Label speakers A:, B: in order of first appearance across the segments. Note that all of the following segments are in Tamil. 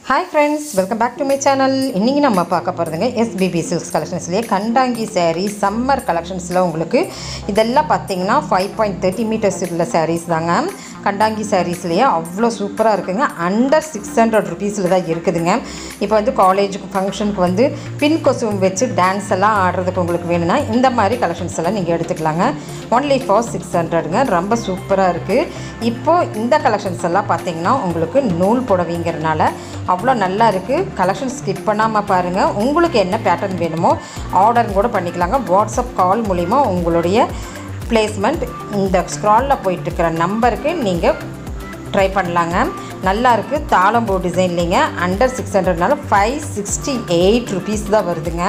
A: hi friends welcome back to my channel இன்றைக்கி நம்ம பார்க்க போகிறதுங்க எஸ்பிபி சில்க்ஸ் கலெக்ஷன்ஸ்லேயே கண்டாங்கி saree சம்மர் கலெக்ஷன்ஸில் உங்களுக்கு இதெல்லாம் பார்த்தீங்கன்னா ஃபைவ் பாயிண்ட் தேர்ட்டி மீட்டர்ஸ் உள்ள sarees தாங்க கண்டாங்கி சாரீஸ்லேயே அவ்வளோ சூப்பராக இருக்குங்க அண்டர் சிக்ஸ் ஹண்ட்ரட் ருபீஸில் தான் இருக்குதுங்க இப்போ வந்து காலேஜுக்கு ஃபங்க்ஷனுக்கு வந்து பின் கொசும் வச்சு டான்ஸ் எல்லாம் ஆடுறதுக்கு உங்களுக்கு வேணும்னா இந்த மாதிரி கலெக்ஷன்ஸ் எல்லாம் நீங்கள் எடுத்துக்கலாங்க ஒன்லி ஃபார் சிக்ஸ் ஹண்ட்ரடுங்க ரொம்ப சூப்பராக இருக்குது இப்போது இந்த கலெக்ஷன்ஸ் எல்லாம் பார்த்தீங்கன்னா உங்களுக்கு நூல் புடவைங்கிறனால அவ்வளோ நல்லா இருக்குது கலெக்ஷன் ஸ்கிப் பண்ணாமல் பாருங்கள் உங்களுக்கு என்ன பேட்டர்ன் வேணுமோ ஆர்டர் கூட பண்ணிக்கலாங்க வாட்ஸ்அப் கால் மூலிமா உங்களுடைய பிளேஸ்மெண்ட் இந்த ஸ்க்ராலில் போயிட்டுருக்கிற நம்பருக்கு நீங்கள் ட்ரை பண்ணலாங்க நல்லா இருக்குது தாளம்பூ டிசைன்லிங்க அண்டர் சிக்ஸ் ஹண்ட்ரட்னால ஃபைவ் சிக்ஸ்டி எயிட் ருபீஸ் தான் வருதுங்க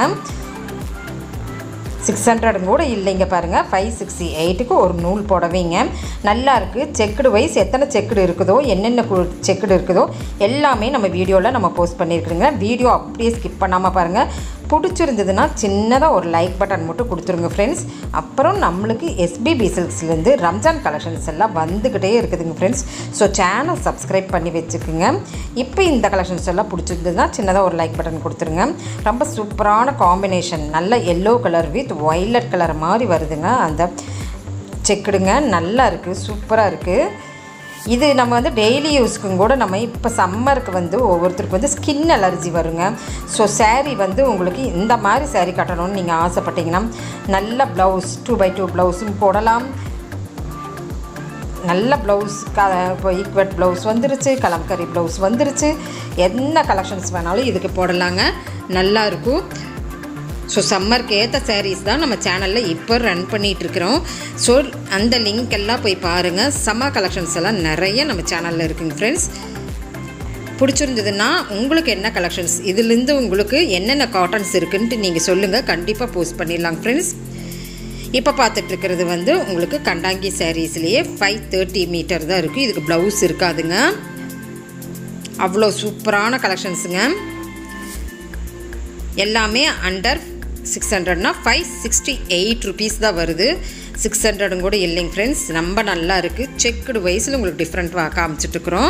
A: சிக்ஸ் ஹண்ட்ரட் கூட இல்லைங்க பாருங்கள் ஃபைவ் சிக்ஸ்டி எயிட்டுக்கு ஒரு நூல் புடவைங்க நல்லா இருக்குது செக்குடு வைஸ் எத்தனை செக்குடு இருக்குதோ என்னென்ன கு- செக்குடு இருக்குதோ எல்லாமே நம்ம வீடியோவில் நம்ம போஸ்ட் பண்ணியிருக்கிறோங்க வீடியோ அப்படியே ஸ்கிப் பண்ணாமல் பாருங்கள் பிடிச்சிருந்ததுன்னா சின்னதாக ஒரு லைக் பட்டன் மட்டும் கொடுத்துருங்க ஃப்ரெண்ட்ஸ் அப்புறம் நம்மளுக்கு எஸ்பிபி சில்க்ஸ்லேருந்து ரம்ஜான் கலெக்ஷன்ஸ் எல்லாம் வந்துக்கிட்டே இருக்குதுங்க ஃப்ரெண்ட்ஸ் ஸோ சேனல் சப்ஸ்கிரைப் பண்ணி வச்சுக்குங்க இப்போ இந்த கலெக்ஷன்ஸ் எல்லாம் பிடிச்சிருந்ததுன்னா சின்னதாக ஒரு லைக் பட்டன் கொடுத்துருங்க ரொம்ப சூப்பரான காம்பினேஷன் நல்ல yellow colour with violet colour மாதிரி வருதுங்க அந்த செக்குடுங்க நல்லா இருக்குது சூப்பராக இருக்குது இது நம்ம வந்து டெய்லி யூஸ்க்கும் கூட நம்ம இப்போ சம்மருக்கு வந்து ஒவ்வொருத்தருக்கு வந்து ஸ்கின் அலர்ஜி வருங்க ஸோ saree வந்து உங்களுக்கு இந்த மாதிரி saree கட்டணும்னு நீங்கள் ஆசைப்பட்டீங்கன்னா நல்ல ப்ளவுஸ் டூ பை டூ ப்ளவுஸும் போடலாம் நல்ல ப்ளவுஸ் க இப்போ ஈக்வெட் ப்ளவுஸ் வந்துருச்சு கலம்கரி ப்ளவுஸ் வந்துருச்சு என்ன கலெக்ஷன்ஸ் வேணாலும் இதுக்கு போடலாங்க நல்லா இருக்கும் ஸோ சம்மருக்கு ஏற்ற sarees தான் நம்ம சேனலில் இப்போ ரன் பண்ணிகிட்ருக்குறோம் ஸோ அந்த லிங்க் எல்லாம் போய் பாருங்கள் சம்மர் கலெக்ஷன்ஸ் எல்லாம் நிறைய நம்ம சேனலில் இருக்குங்க ஃப்ரெண்ட்ஸ் பிடிச்சிருந்ததுன்னா உங்களுக்கு என்ன கலெக்ஷன்ஸ் இதுலேருந்து உங்களுக்கு என்னென்ன காட்டன்ஸ் இருக்குன்ட்டு நீங்கள் சொல்லுங்கள் கண்டிப்பாக போஸ்ட் பண்ணிடலாம் ஃப்ரெண்ட்ஸ் இப்போ பார்த்துட்ருக்கிறது வந்து உங்களுக்கு கண்டாங்கி சாரீஸ்லேயே ஃபைவ் தேர்ட்டி மீட்டர் தான் இருக்குது இதுக்கு ப்ளவுஸ் இருக்காதுங்க அவ்வளோ சூப்பரான கலெக்ஷன்ஸுங்க எல்லாமே அண்டர் சிக்ஸ் ஹண்ட்ரட்னா ஃபைவ் சிக்ஸ்டி எயிட் ருபீஸ் தான் வருது சிக்ஸ் ஹண்ட்ரடும் கூட இல்லைங்க ஃப்ரெண்ட்ஸ் ரொம்ப நல்லா இருக்குது செக்குடு வயசில் உங்களுக்கு டிஃப்ரெண்ட் காமிச்சிட்ருக்குறோம்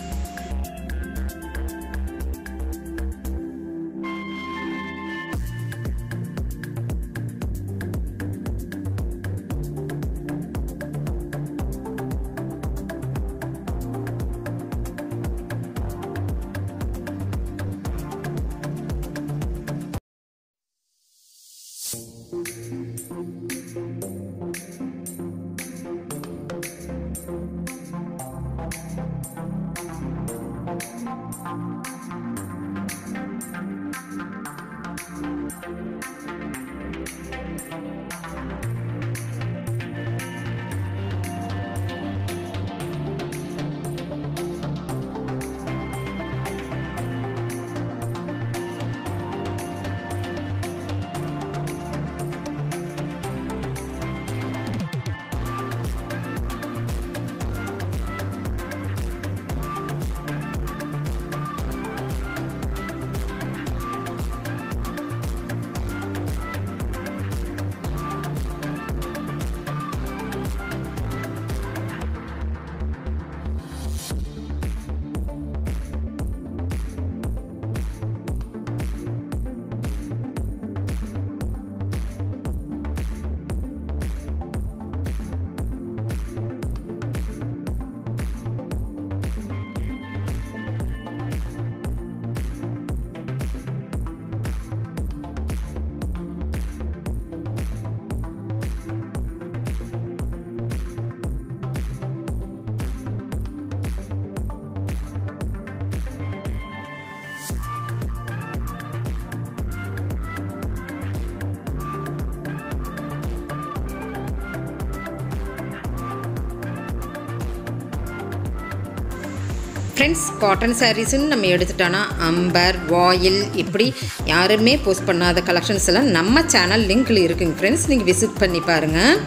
A: ஃப்ரெண்ட்ஸ் காட்டன் சாரீஸ்ன்னு நம்ம எடுத்துட்டோன்னா அம்பர் வாயில் இப்படி யாருமே போஸ்ட் பண்ணாத கலெக்ஷன்ஸ் எல்லாம் நம்ம சேனல் லிங்க்கில் இருக்குங்க ஃப்ரெண்ட்ஸ் நீங்கள் விசிட் பண்ணி பாருங்கள்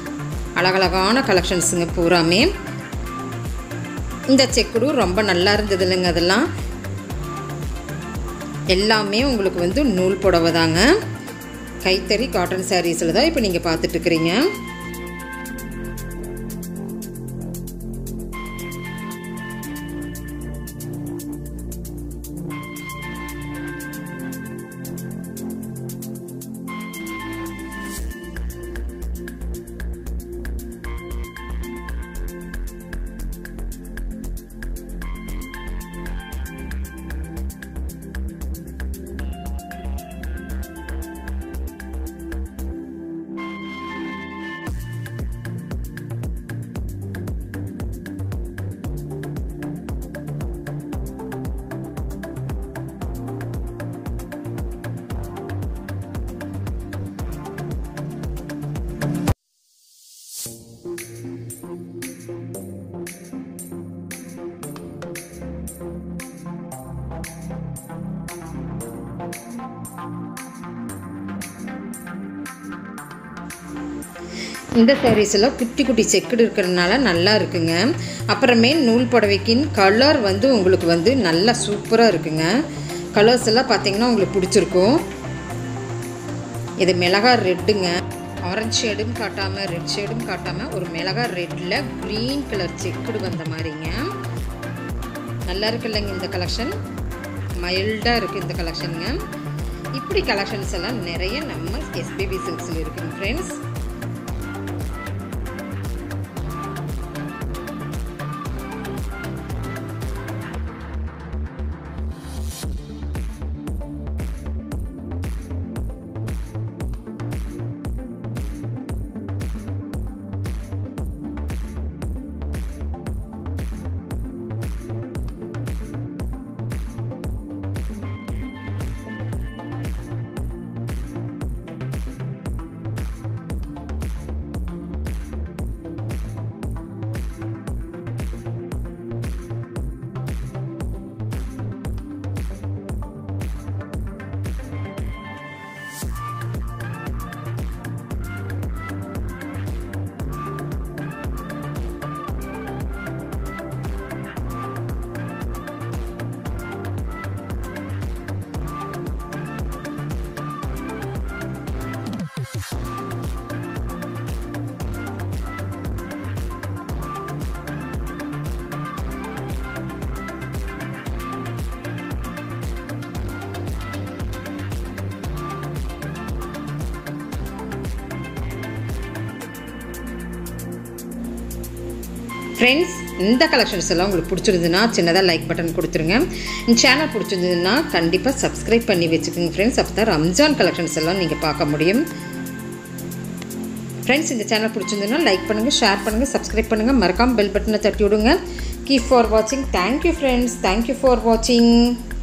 A: அழகழகான கலெக்ஷன்ஸுங்க பூராமே இந்த செக்குடும் ரொம்ப நல்லா இருந்தது இல்லைங்க அதெல்லாம் எல்லாமே உங்களுக்கு வந்து நூல் புடவை தாங்க கைத்தறி காட்டன் சாரீஸில் தான் இப்போ நீங்கள் பார்த்துட்ருக்குறீங்க இந்த சாரீஸில் குட்டி குட்டி செக்குடு இருக்கிறதுனால நல்லா இருக்குங்க அப்புறமே நூல் புடவைக்கின் கலர் வந்து உங்களுக்கு வந்து நல்லா சூப்பராக இருக்குங்க கலர்ஸ் எல்லாம் பார்த்தீங்கன்னா உங்களுக்கு பிடிச்சிருக்கும் இது மிளகா ரெட்டுங்க ஆரஞ்சு ஷேடும் காட்டாமல் ரெட் ஷேடும் காட்டாமல் ஒரு மிளகா ரெட்டில் க்ரீன் கலர் செக்குடு வந்த மாதிரிங்க நல்லா இருக்குல்லங்க இந்த கலெக்ஷன் மைல்டாக இருக்குது இந்த கலெக்ஷனுங்க இப்படி கலெக்ஷன்ஸ் எல்லாம் நிறைய நம்ம எஸ்பிபி சில்க்ஸில் இருக்குங்க ஃப்ரெண்ட்ஸ் ஃப்ரெண்ட்ஸ் இந்த கலெக்ஷன்ஸ் எல்லாம் உங்களுக்கு பிடிச்சிருந்ததுன்னா சின்னதாக லைக் பட்டன் கொடுத்துருங்க இந்த சேனல் பிடிச்சிருந்ததுன்னா கண்டிப்பாக சப்ஸ்கிரைப் பண்ணி வச்சுக்கோங்க ஃப்ரெண்ட்ஸ் அப்போ தான் ரம்ஜான் கலெக்ஷன்ஸ் எல்லாம் நீங்கள் பார்க்க முடியும் ஃப்ரெண்ட்ஸ் இந்த சேனல் பிடிச்சிருந்ததுன்னா லைக் பண்ணுங்கள் ஷேர் பண்ணுங்கள் சப்ஸ்கிரைப் பண்ணுங்கள் மறக்காமல் பெல் பட்டனை தட்டி விடுங்க கீப் ஃபார் வாட்சிங் தேங்க்யூ ஃப்ரெண்ட்ஸ் தேங்க்யூ ஃபார் வாட்சிங்